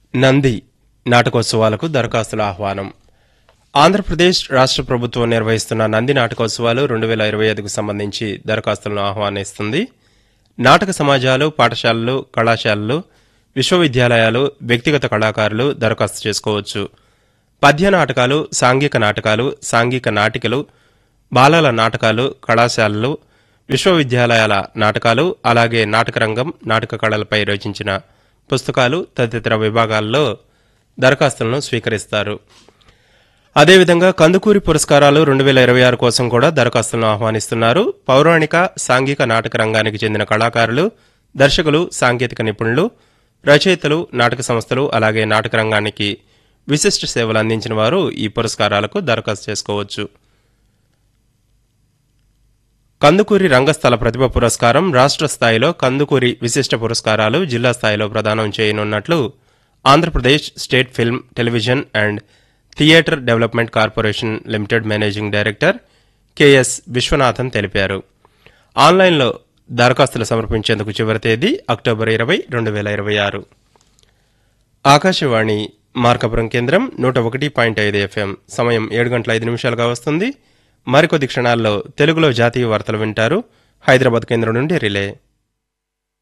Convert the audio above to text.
నంది నాటకోత్సవాలకు దరఖాస్తుల ఆహ్వానం ఆంధ్రప్రదేశ్ రాష్ట్ర ప్రభుత్వం నిర్వహిస్తున్న నంది నాటకోత్సవాలు రెండు వేల ఇరవై ఐదుకు సంబంధించి దరఖాస్తులను ఆహ్వానిస్తుంది నాటక సమాజాలు పాఠశాలలు కళాశాలలు విశ్వవిద్యాలయాలు వ్యక్తిగత కళాకారులు దరఖాస్తు చేసుకోవచ్చు పద్య నాటకాలు సాంఘిక నాటకాలు సాంఘిక నాటికలు బాలల నాటకాలు కళాశాలలు విశ్వవిద్యాలయాల నాటకాలు అలాగే నాటకరంగం నాటక కళలపై రచించిన పుస్తకాలు తదితర విభాగాల్లో దరఖాస్తులను స్వీకరిస్తారు అదేవిధంగా కందుకూరి పురస్కారాలు రెండు వేల ఇరవై ఆరు కోసం కూడా దరఖాస్తులను ఆహ్వానిస్తున్నారు పౌరాణిక సాంఘిక నాటక రంగానికి చెందిన కళాకారులు దర్శకులు సాంకేతిక నిపుణులు రచయితలు నాటక సంస్థలు అలాగే నాటక రంగానికి విశిష్ట సేవలు అందించిన వారు ఈ పురస్కారాలకు దరఖాస్తు చేసుకోవచ్చు కందుకూరి రంగస్థల ప్రతిభ పురస్కారం రాష్ట్ర స్థాయిలో కందుకూరి విశిష్ట పురస్కారాలు జిల్లా స్థాయిలో ప్రదానం చేయనున్నట్లు Andhra Pradesh state film television and theatre development corporation limited managing director K S Viswanathan తెలిపారు ఆన్లైన్లో దరఖాస్తులు సమర్పించేందుకు చివరి తేదీ అక్టోబర్ ఇరవై రెండు వేల ఇరవై ఆరు ఆకాశవాణి మార్కపురం కేంద్రం నూట ఒకటి పాయింట్ ఐదు ఎఫ్ఎం సమయం ఏడు గంటల ఐదు నిమిషాలుగా వస్తుంది మరికొద్ది క్షణాల్లో తెలుగులో జాతీయ వార్తలు వింటారు హైదరాబాద్ కేంద్రం నుండి రిలే